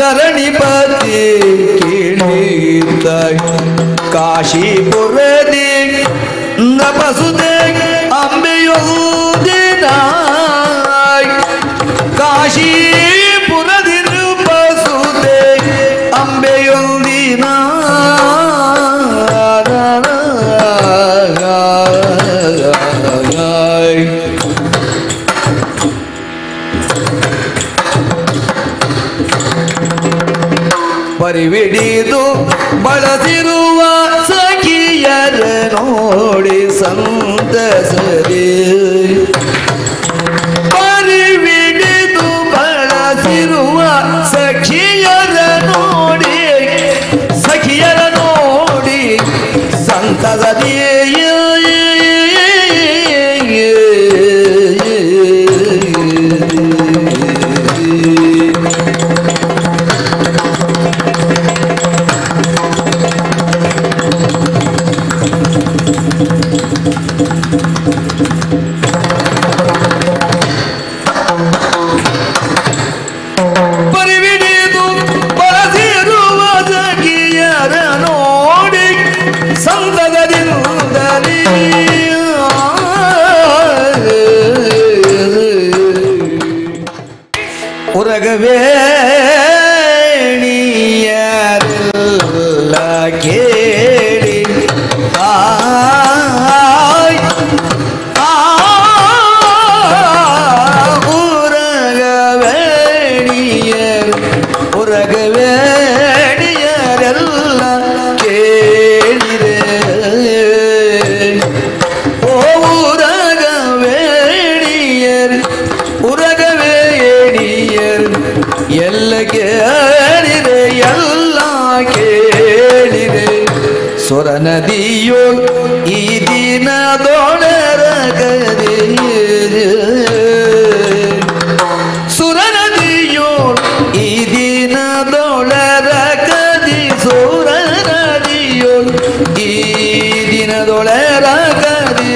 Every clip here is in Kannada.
ಧರಣಿಪತಿ ಕೇಳಿದ ಕಾಶಿಪುರದಿ ನಪಸುದೆ ಅಂಬೆಯೊಂದಿನ ಕಾಶಿಪುರದಿ ನೃಪಸುದೆ ಅಂಬೆಯೊಂದಿನ ಪರಿವಿಡಿದು ಬಳಸಿರುವ ಸಖಿಯರ ನೋಡಿ ಸಂತಸರಿ ಪರಿವಿಡಿದು ಬಳಸಿರುವ ಸಖಿಯರ ನೋಡಿ ಸಖಿಯರ ನೋಡಿ ಸಂತಸದಿ ಪರಿವಿಡಿದು ಬಳಸಿರುವ ಜಗಿಯರ ನೋಡಿ ಸಂತದದಿಂದಲೇ ಉರಗವೇಣಿಯರೆಲ್ಲ ಕೇಳಿ ಆಯ್ ಉರಗವೇಣಿಯರ್ ಉರಗವೇಣಿಯರೆಲ್ಲ ಕೇಳಿರೆ ಓ ಉರಗವೇಣಿಯರ್ ಉರಗವೇಣಿಯರ್ ಎಲ್ಲ ಕೇಳಿರೆ ಎಲ್ಲ ಕೇಳಿರೆ ಸ್ವರ ನದಿಯೋ ಈ ದಿನದೊಳರಗದೆ ಸುರ ನದಿಯೋ ಈ ದಿನದೊಳರಗದಿ ಸುರ ನದಿಯೋ ಈ ದಿನದೊಳರಗದಿ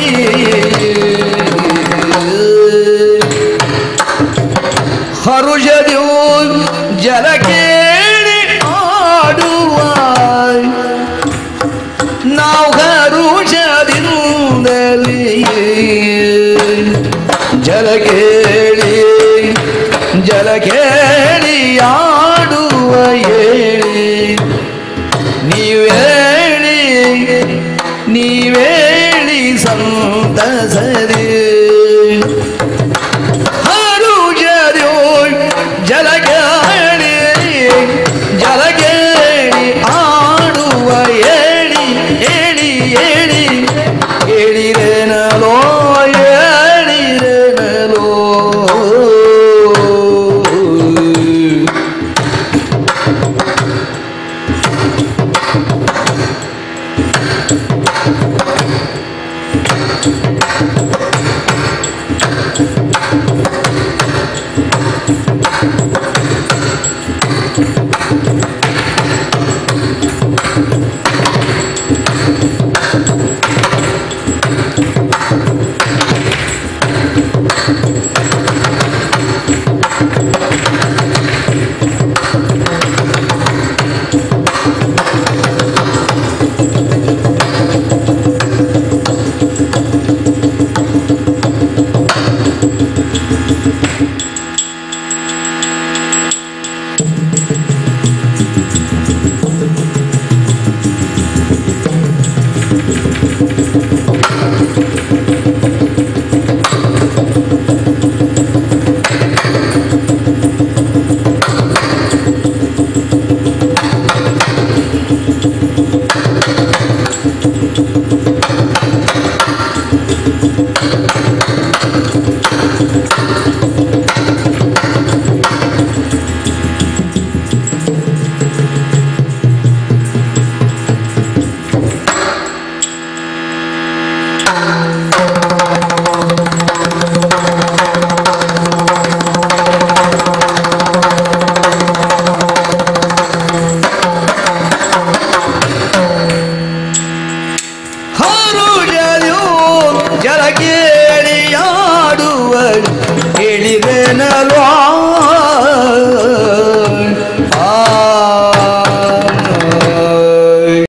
ಹರುಷದ್ಯೋ ಜಲ ಕೇಳಿ ಆಡುವ ನಾವು ಹರುಷದಿಂದಲೇ ಜಲಗೆ